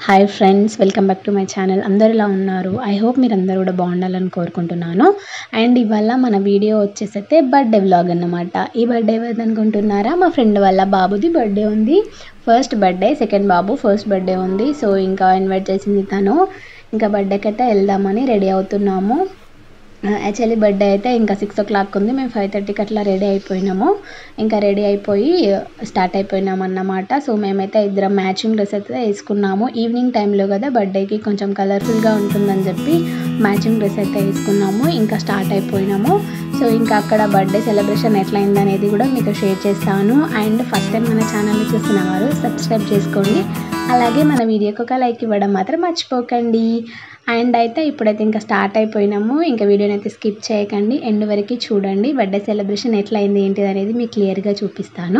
hi friends welcome back to my channel అందరు ఇలా ఉన్నారు ఐ హోప్ మీరు అందరూ కూడా బాగుండాలని కోరుకుంటున్నాను అండ్ ఇవాళ మన వీడియో వచ్చేసైతే బర్త్డే వ్లాగ్ అన్నమాట ఈ బర్త్డే ఎవరిది అనుకుంటున్నారా మా ఫ్రెండ్ వాళ్ళ బాబుది బర్త్డే ఉంది ఫస్ట్ బర్త్డే సెకండ్ బాబు ఫస్ట్ బర్త్డే ఉంది సో ఇంకా ఇన్వైట్ చేసింది తను ఇంకా బర్త్డేకి అయితే వెళ్దామని రెడీ అవుతున్నాము యాక్చువల్లీ బర్త్డే అయితే ఇంకా సిక్స్ ఓ క్లాక్ ఉంది మేము ఫైవ్ థర్టీకి అట్లా రెడీ అయిపోయినాము ఇంకా రెడీ అయిపోయి స్టార్ట్ అయిపోయినాం అన్నమాట సో మేమైతే ఇద్దరం మ్యాచింగ్ డ్రెస్ అయితే వేసుకున్నాము ఈవినింగ్ టైంలో కదా బర్త్డేకి కొంచెం కలర్ఫుల్గా ఉంటుందని చెప్పి మ్యాచింగ్ డ్రెస్ అయితే వేసుకున్నాము ఇంకా స్టార్ట్ అయిపోయినాము సో ఇంకా అక్కడ బర్త్డే సెలబ్రేషన్ ఎట్లయింది అనేది కూడా మీకు షేర్ చేస్తాను అండ్ ఫస్ట్ టైం మన ఛానల్ని చూస్తున్న వారు సబ్స్క్రైబ్ చేసుకోండి అలాగే మన వీడియోకి ఒక లైక్ ఇవ్వడం మాత్రం మర్చిపోకండి అండ్ అయితే ఇప్పుడైతే ఇంకా స్టార్ట్ అయిపోయినాము ఇంకా వీడియోని అయితే స్కిప్ చేయకండి ఎండ్ వరకు చూడండి బర్త్డే సెలబ్రేషన్ ఎట్లా అయింది ఏంటిది అనేది మీకు క్లియర్గా చూపిస్తాను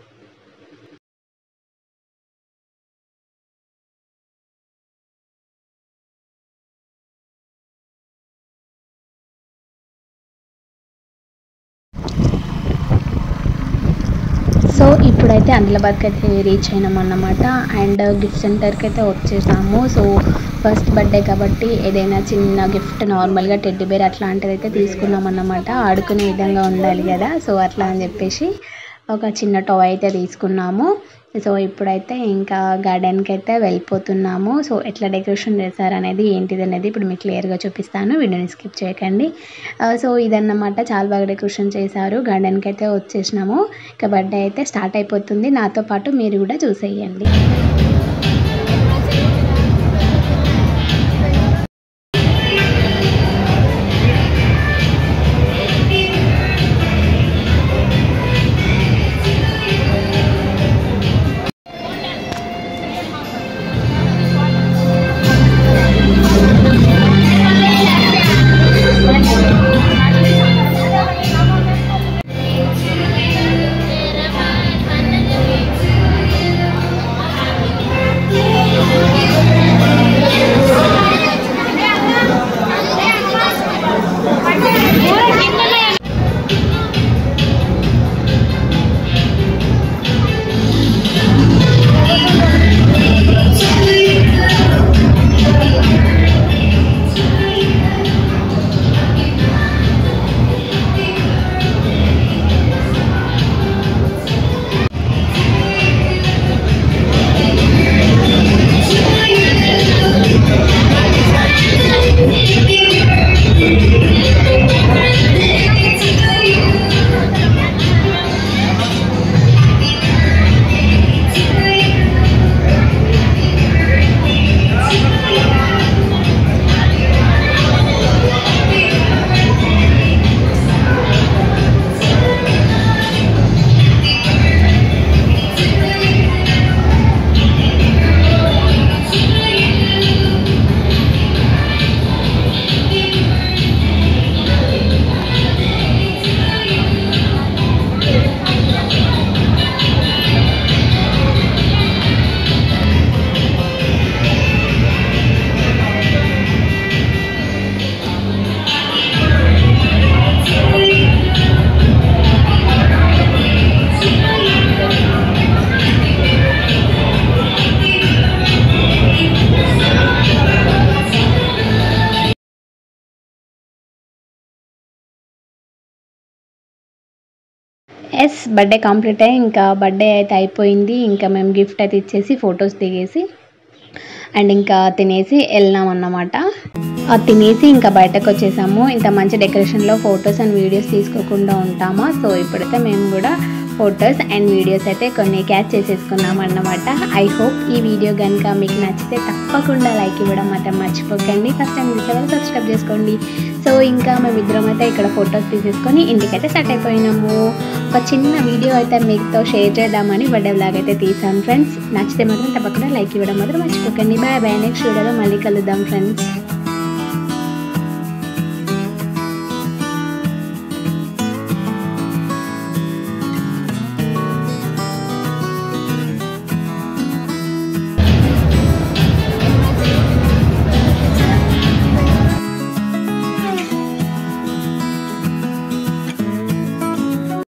సో ఇప్పుడైతే ఆదిలాబాద్కి అయితే రీచ్ అయినాం అన్నమాట అండ్ గిఫ్ట్ సెంటర్కి అయితే వచ్చేసాము సో ఫస్ట్ బర్త్డే కాబట్టి ఏదైనా చిన్న గిఫ్ట్ నార్మల్గా టెడ్డీ బేర్ అట్లాంటిది అయితే తీసుకున్నాం అన్నమాట ఆడుకునే విధంగా ఉండాలి కదా సో అట్లా అని చెప్పేసి ఒక చిన్న టో అయితే తీసుకున్నాము సో ఇప్పుడైతే ఇంకా గార్డెన్కి అయితే వెళ్ళిపోతున్నాము సో ఎట్లా డెకరేషన్ చేశారు అనేది ఏంటిది అనేది ఇప్పుడు మీకు క్లియర్గా చూపిస్తాను వీడియోని స్కిప్ చేయకండి సో ఇదన్నమాట చాలా బాగా డెకరేషన్ చేశారు గార్డెన్కి అయితే వచ్చేసినాము ఇక బర్త్డే అయితే స్టార్ట్ అయిపోతుంది నాతో పాటు మీరు కూడా చూసేయండి ఎస్ బర్త్డే కంప్లీట్ అయ్యి ఇంకా బర్త్డే అయితే అయిపోయింది ఇంకా మేము గిఫ్ట్ అయితే ఇచ్చేసి ఫొటోస్ దిగేసి అండ్ ఇంకా తినేసి వెళ్ళినాం అన్నమాట అది తినేసి ఇంకా బయటకు వచ్చేసాము ఇంత మంచి డెకరేషన్లో ఫొటోస్ అండ్ వీడియోస్ తీసుకోకుండా ఉంటామా సో ఇప్పుడైతే మేము కూడా ఫొటోస్ అండ్ వీడియోస్ అయితే కొన్ని క్యాచ్ చేసేసుకున్నాం అన్నమాట ఐ హోప్ ఈ వీడియో కనుక మీకు నచ్చితే తప్పకుండా లైక్ ఇవ్వడం మాత్రం మర్చిపోకండి ఫస్ట్ టైం చూసేవాళ్ళు సబ్స్క్రైబ్ చేసుకోండి సో ఇంకా మేమిద్దరం అయితే ఇక్కడ ఫొటోస్ తీసేసుకొని ఇంటికైతే సెట్ అయిపోయినాము ఒక చిన్న వీడియో అయితే మీతో షేర్ చేద్దామని బర్త్డే బ్లాగ్ అయితే తీసాను ఫ్రెండ్స్ నచ్చితే మాత్రం తప్పకుండా లైక్ ఇవ్వడం మాత్రం మర్చిపోకండి బాయ్ బాయ్ నెక్స్ట్ వీడియోలో మళ్ళీ కలుద్దాం ఫ్రెండ్స్